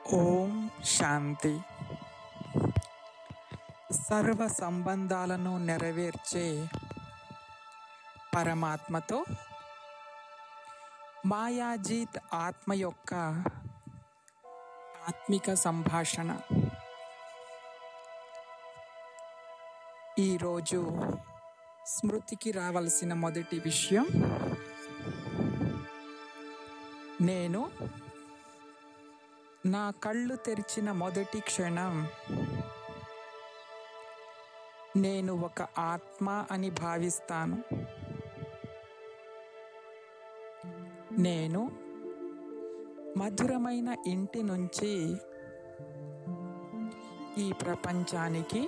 ఓం శాంతి సర్వ సంబంధాలను నెరవేర్చే పరమాత్మతో మాయాజీత్ ఆత్మ యొక్క ఆత్మిక సంభాషణ ఈరోజు స్మృతికి రావలసిన మొదటి విషయం నేను నా కళ్ళు తెరిచిన మొదటి క్షణం నేను ఒక ఆత్మ అని భావిస్తాను నేను మధురమైన ఇంటి నుంచి ఈ ప్రపంచానికి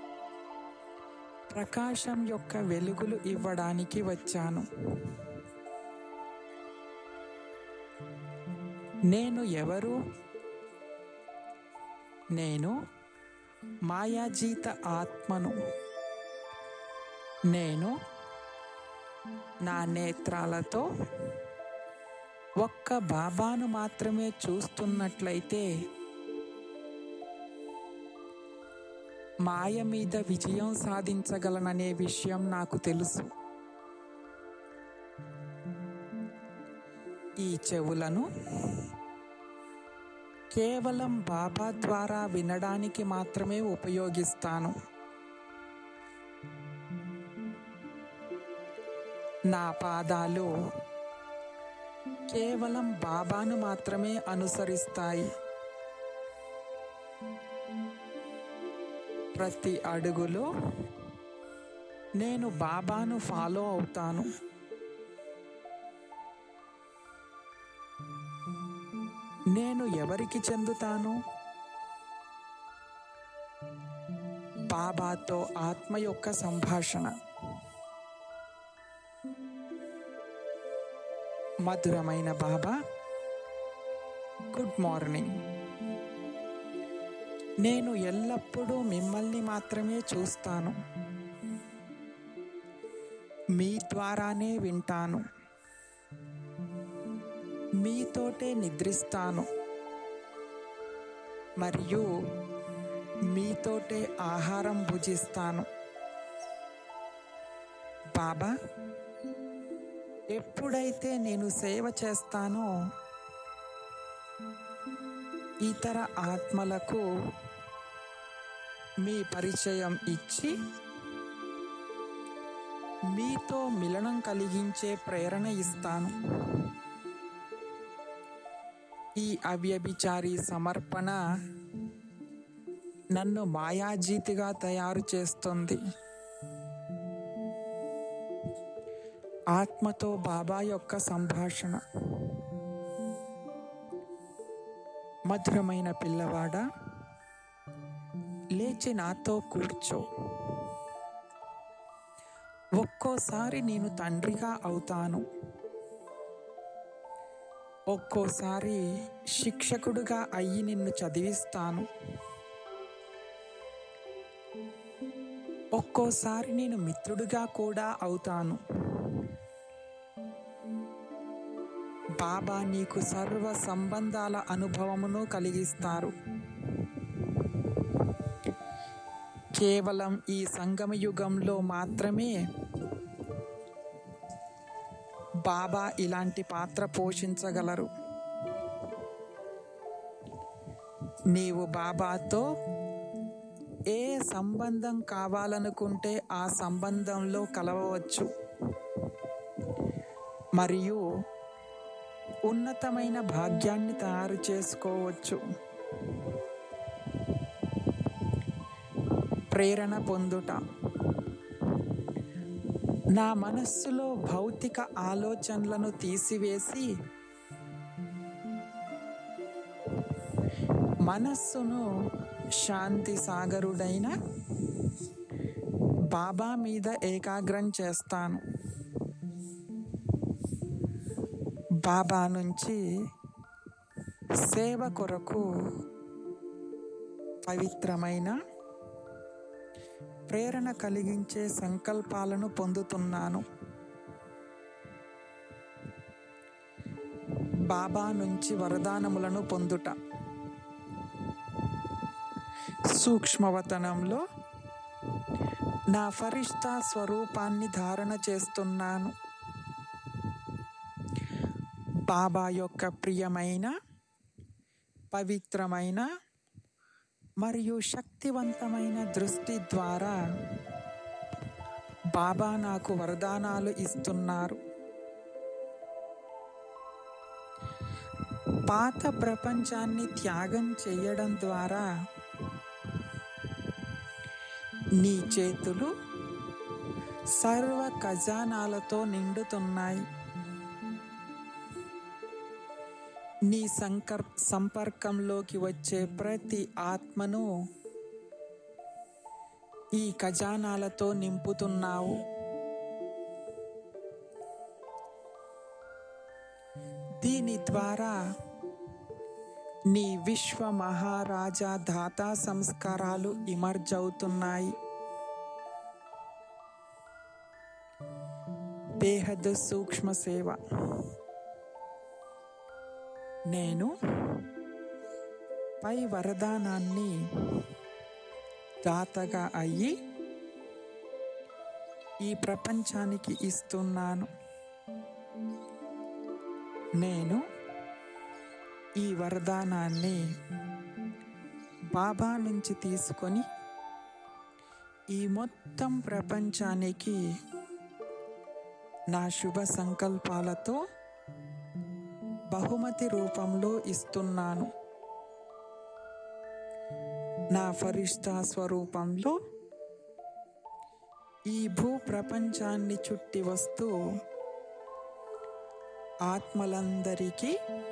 ప్రకాశం యొక్క వెలుగులు ఇవ్వడానికి వచ్చాను నేను ఎవరు నేను మాయాజీత ఆత్మను నేను నా నేత్రాలతో ఒక్క బాబాను మాత్రమే చూస్తున్నట్లయితే మాయ మీద విజయం సాధించగలననే విషయం నాకు తెలుసు ఈ చెవులను కేవలం బాబా ద్వారా వినడానికి మాత్రమే ఉపయోగిస్తాను నా పాదాలు కేవలం బాబాను మాత్రమే అనుసరిస్తాయి ప్రతి అడుగులో నేను బాబాను ఫాలో అవుతాను నేను ఎవరికి చెందుతాను బాబాతో ఆత్మ యొక్క సంభాషణ మధురమైన బాబా గుడ్ మార్నింగ్ నేను ఎల్లప్పుడూ మిమ్మల్ని మాత్రమే చూస్తాను మీ ద్వారానే వింటాను మీతోటే నిద్రిస్తాను మరియు మీతోటే ఆహారం భుజిస్తాను బాబా ఎప్పుడైతే నేను సేవ చేస్తానో ఇతర ఆత్మలకు మీ పరిచయం ఇచ్చి మీతో మిలనం కలిగించే ప్రేరణ ఇస్తాను ఈ అవ్యభిచారి సమర్పణ నన్ను మాయాజీతిగా తయారు చేస్తుంది ఆత్మతో బాబా యొక్క సంభాషణ మధురమైన పిల్లవాడ లేచి నాతో కూర్చో ఒక్కోసారి నేను తండ్రిగా అవుతాను ఒక్కోసారి శిక్షకుడుగా అయ్యి నిన్ను చదివిస్తాను ఒక్కోసారి నేను మిత్రుడిగా కూడా అవుతాను బాబా నీకు సర్వ సంబంధాల అనుభవమును కలిగిస్తారు కేవలం ఈ సంగమ యుగంలో మాత్రమే బాబా ఇలాంటి పాత్ర పోషించగలరు నీవు బాబాతో ఏ సంబంధం కావాలనుకుంటే ఆ సంబంధంలో కలవవచ్చు మరియు ఉన్నతమైన భాగ్యాన్ని తయారు చేసుకోవచ్చు ప్రేరణ పొందుట నా మనస్సులో భౌతిక ఆలోచనలను తీసివేసి మనస్సును శాంతి సాగరుడైన బాబా మీద ఏకాగ్రం చేస్తాను బాబా నుంచి సేవ కొరకు పవిత్రమైన ప్రేరణ కలిగించే సంకల్పాలను పొందుతున్నాను బాబా నుంచి వరదానములను పొందుట సూక్ష్మవతనంలో నా ఫరిష్తా స్వరూపాన్ని ధారణ చేస్తున్నాను బాబా యొక్క ప్రియమైన పవిత్రమైన మరియు శక్తివంతమైన దృష్టి ద్వారా బాబా నాకు వరదానాలు ఇస్తున్నారు పాత ప్రపంచాన్ని త్యాగం చేయడం ద్వారా నీ చేతులు సర్వ ఖజానాలతో నిండుతున్నాయి నీ సంకర్ సంపర్కంలోకి వచ్చే ప్రతి ఆత్మను ఈ ఖజానాలతో నింపుతున్నావు దీని ద్వారా నీ విశ్వ మహారాజా దాతా సంస్కారాలు ఇమర్జ్ అవుతున్నాయి బేహద్ సూక్ష్మ సేవ నేను పై వరదానాన్ని దాతగా అయ్యి ఈ ప్రపంచానికి ఇస్తున్నాను నేను ఈ వరదానాన్ని బాబా నుంచి తీసుకొని ఈ మొత్తం ప్రపంచానికి నా శుభ సంకల్పాలతో బహుమతి రూపంలో ఇస్తున్నాను నా ఫరిష్తా స్వరూపంలో ఈ భూ ప్రపంచాన్ని చుట్టి వస్తూ ఆత్మలందరికీ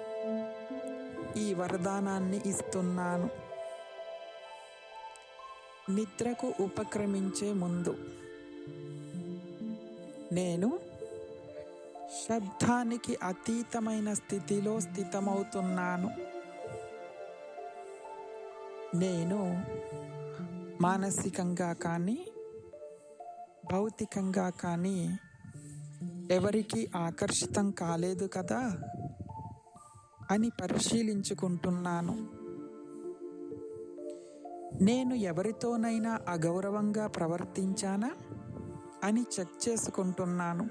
ఈ వరదానాన్ని ఇస్తున్నాను నిద్రకు ఉపక్రమించే ముందు నేను శబ్దానికి అతీతమైన స్థితిలో స్థితమవుతున్నాను నేను మానసికంగా కానీ భౌతికంగా కానీ ఎవరికి ఆకర్షితం కాలేదు కదా అని పరిశీలించుకుంటున్నాను నేను ఎవరితోనైనా అగౌరవంగా ప్రవర్తించానా అని చెక్ చేసుకుంటున్నాను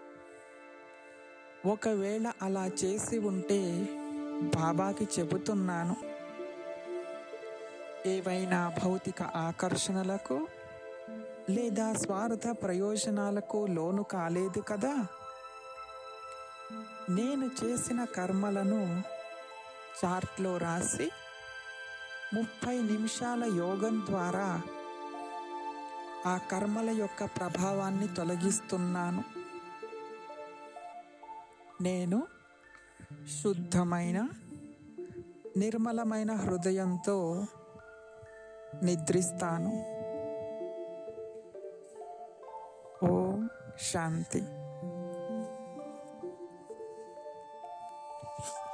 ఒకవేళ అలా చేసి ఉంటే బాబాకి చెబుతున్నాను ఏవైనా భౌతిక ఆకర్షణలకు లేదా స్వార్థ ప్రయోజనాలకు లోను కాలేదు కదా నేను చేసిన కర్మలను చార్ట్లో రాసి ముప్పై నిమిషాల యోగం ద్వారా ఆ కర్మల యొక్క ప్రభావాన్ని తొలగిస్తున్నాను నేను శుద్ధమైన నిర్మలమైన హృదయంతో నిద్రిస్తాను ఓం శాంతి